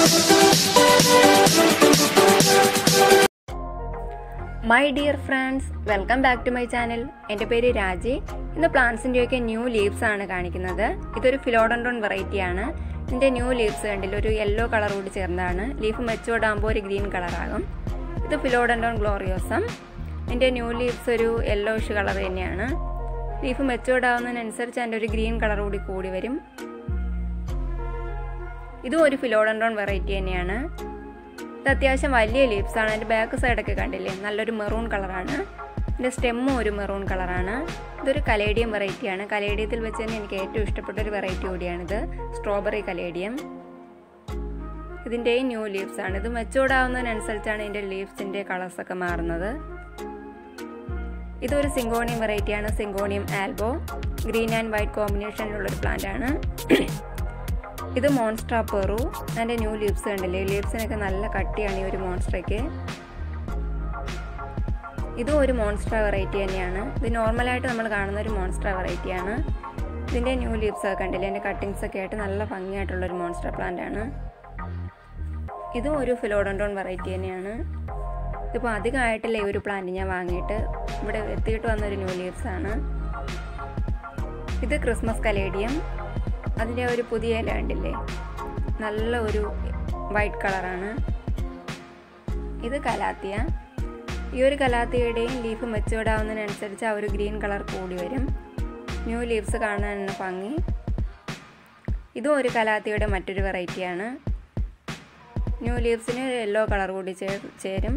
my dear friends welcome back to my channel എൻ്റെ പേര് രാജി ഇന്ന് പ്ലാന്റ്സിൻ്റെയൊക്കെ ന്യൂ ലീവ്സ് ആണ് കാണിക്കുന്നത് ഇതൊരു ഫിലോഡൻഡോൺ വെറൈറ്റിയാണ് ഇതിൻ്റെ ന്യൂ ലീവ്സ് കണ്ടില്ല ഒരു യെല്ലോ കളർ കൂടി ചേർന്നതാണ് ലീഫ് മെച്ചോർഡ് ആകുമ്പോൾ ഒരു ഗ്രീൻ കളറാകും ഇത് ഫിലോഡൻഡോൺ ഗ്ലോറിയോസം ഇതിൻ്റെ ന്യൂ ലീവ്സ് ഒരു യെല്ലോയിഷ് കളർ തന്നെയാണ് ലീഫ് മെച്ചോർഡ് ആവുന്നതിനനുസരിച്ച് അതിൻ്റെ ഒരു ഗ്രീൻ കളർ കൂടി കൂടി വരും ഇതും ഒരു ഫിലോഡൻഡോൺ വെറൈറ്റി തന്നെയാണ് ഇത് അത്യാവശ്യം വലിയ ലീവ്സ് ആണ് അതിൻ്റെ ബാക്ക് സൈഡൊക്കെ കണ്ടില്ലേ നല്ലൊരു മെറൂൺ കളറാണ് ഇതിൻ്റെ സ്റ്റെമ്മും ഒരു മെറൂൺ കളറാണ് ഇതൊരു കലേഡിയം വെറൈറ്റിയാണ് കലേഡിയത്തിൽ വെച്ച് തന്നെ എനിക്ക് ഏറ്റവും ഇഷ്ടപ്പെട്ട ഒരു വെറൈറ്റി കൂടിയാണിത് സ്ട്രോബെറി കലേഡിയം ഇതിൻ്റെയും ന്യൂ ലീവ്സ് ആണ് ഇത് മെച്ചോർഡ് ആവുന്നതിനനുസരിച്ചാണ് ഇതിൻ്റെ ലീവ്സിൻ്റെ കളേഴ്സൊക്കെ മാറുന്നത് ഇതൊരു സിങ്കോണിയം വെറൈറ്റിയാണ് syngonium albo green and white കോമ്പിനേഷനിലുള്ളൊരു പ്ലാന്റ് ആണ് ഇത് മോൺസ്ട്ര പെറു അതിൻ്റെ ന്യൂ ലീവ്സ് കണ്ടില്ലേ ലീവ്സിനൊക്കെ നല്ല കട്ടിയാണ് ഈ ഒരു മോൺസ്ട്രയ്ക്ക് ഇതും ഒരു മോൺസ്ട്ര വെറൈറ്റി തന്നെയാണ് ഇത് നോർമലായിട്ട് നമ്മൾ കാണുന്ന ഒരു മോൺസ്ട്ര വെറൈറ്റിയാണ് ഇതിൻ്റെ ന്യൂ ലീവ്സ് ഒക്കെ കണ്ടില്ലേ അതിൻ്റെ കട്ടിങ്സ് ഒക്കെ ആയിട്ട് നല്ല ഭംഗിയായിട്ടുള്ളൊരു മോൺസ്ട്ര പ്ലാന്റ് ആണ് ഇതും ഒരു ഫിലോഡോണ്ടോൺ വെറൈറ്റി തന്നെയാണ് ഇതിപ്പോൾ അധികമായിട്ടില്ല ഈ ഒരു പ്ലാന്റ് ഞാൻ വാങ്ങിയിട്ട് ഇവിടെ എത്തിയിട്ട് വന്നൊരു ന്യൂ ലീവ്സ് ആണ് ഇത് ക്രിസ്മസ് കലേഡിയം അതിൻ്റെ ഒരു പുതിയ ഇല ഉണ്ടില്ലേ നല്ല ഒരു വൈറ്റ് കളറാണ് ഇത് കലാത്തിയ ഈ ഒരു കലാത്തിയുടെയും ലീഫ് മെച്ചൂർഡ് ആവുന്നതിനനുസരിച്ച് ആ ഒരു ഗ്രീൻ കളർ കൂടി വരും ന്യൂ ലീവ്സ് കാണാൻ ഭംഗി ഇതും ഒരു കലാത്തിയുടെ മറ്റൊരു വെറൈറ്റിയാണ് ന്യൂ ലീവ്സിന് യെല്ലോ കളർ കൂടി ചേരും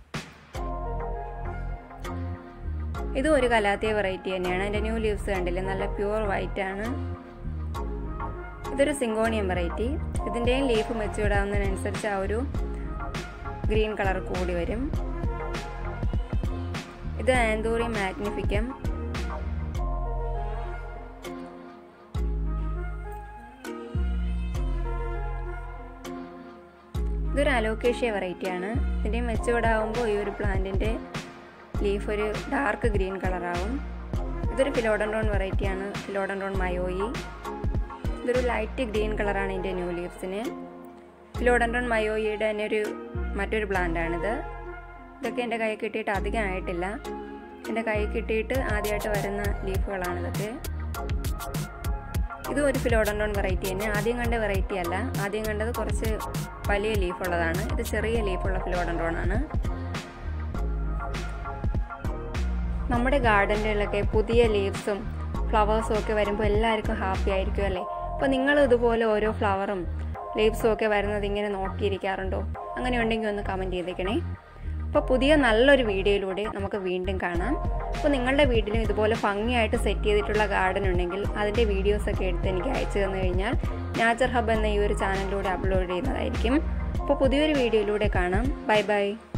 ഇതും ഒരു കലാത്തിയ വെറൈറ്റി തന്നെയാണ് അതിൻ്റെ ന്യൂ ലീവ്സ് കണ്ടില്ലേ നല്ല പ്യുവർ വൈറ്റ് ആണ് ഇതൊരു സിങ്കോണിയം വെറൈറ്റി ഇതിൻ്റെയും ലീഫ് മെച്ചൂർഡാവുന്നതിനനുസരിച്ച് ആ ഒരു ഗ്രീൻ കളർ കൂടി വരും ഇത് ആന്തോറി മാഗ്നിഫിക്കം ഇതൊരു അലോക്കേഷ്യ വെറൈറ്റിയാണ് ഇതിൻ്റെ മെച്ചൂർഡ് ആകുമ്പോൾ ഈ ഒരു പ്ലാന്റിൻ്റെ ലീഫ് ഒരു ഡാർക്ക് ഗ്രീൻ കളറാവും ഇതൊരു ഫിലോഡൻഡോൺ വെറൈറ്റിയാണ് ഫിലോഡൻഡോൺ മയോയി ഇതൊരു ലൈറ്റ് ഗ്രീൻ കളറാണ് ഇതിൻ്റെ ന്യൂ ലീവ്സിന് ഫിലോഡൻഡോൺ മയോയിയുടെ തന്നെ ഒരു മറ്റൊരു പ്ലാന്റാണിത് ഇതൊക്കെ എൻ്റെ കൈ കിട്ടിയിട്ട് അധികം ആയിട്ടില്ല എൻ്റെ കൈ കിട്ടിയിട്ട് ആദ്യമായിട്ട് വരുന്ന ലീഫുകളാണ് ഇതൊക്കെ ഇതും ഒരു ഫിലോഡൻഡോൺ വെറൈറ്റി തന്നെ ആദ്യം കണ്ട വെറൈറ്റി അല്ല ആദ്യം കണ്ടത് കുറച്ച് വലിയ ലീഫുള്ളതാണ് ഇത് ചെറിയ ലീഫുള്ള ഫിലോഡൻഡോൺ ആണ് നമ്മുടെ ഗാർഡനിലൊക്കെ പുതിയ ലീവ്സും ഫ്ലവേഴ്സും ഒക്കെ വരുമ്പോൾ എല്ലാവർക്കും ഹാപ്പി ആയിരിക്കും അല്ലേ അപ്പോൾ നിങ്ങൾ ഇതുപോലെ ഓരോ ഫ്ലവറും ലീവ്സും ഒക്കെ വരുന്നത് ഇങ്ങനെ നോക്കിയിരിക്കാറുണ്ടോ അങ്ങനെ ഉണ്ടെങ്കിൽ ഒന്ന് കമൻറ്റ് ചെയ്തേക്കണേ അപ്പോൾ പുതിയ നല്ലൊരു വീഡിയോയിലൂടെ നമുക്ക് വീണ്ടും കാണാം അപ്പോൾ നിങ്ങളുടെ വീട്ടിലും ഇതുപോലെ ഭംഗിയായിട്ട് സെറ്റ് ചെയ്തിട്ടുള്ള ഗാർഡൻ ഉണ്ടെങ്കിൽ അതിൻ്റെ വീഡിയോസൊക്കെ എടുത്ത് എനിക്ക് അയച്ചു തന്നു കഴിഞ്ഞാൽ നാച്ചർ ഹബ് എന്ന ഈ ഒരു ചാനലിലൂടെ അപ്ലോഡ് ചെയ്യുന്നതായിരിക്കും അപ്പോൾ പുതിയൊരു വീഡിയോയിലൂടെ കാണാം ബൈ ബൈ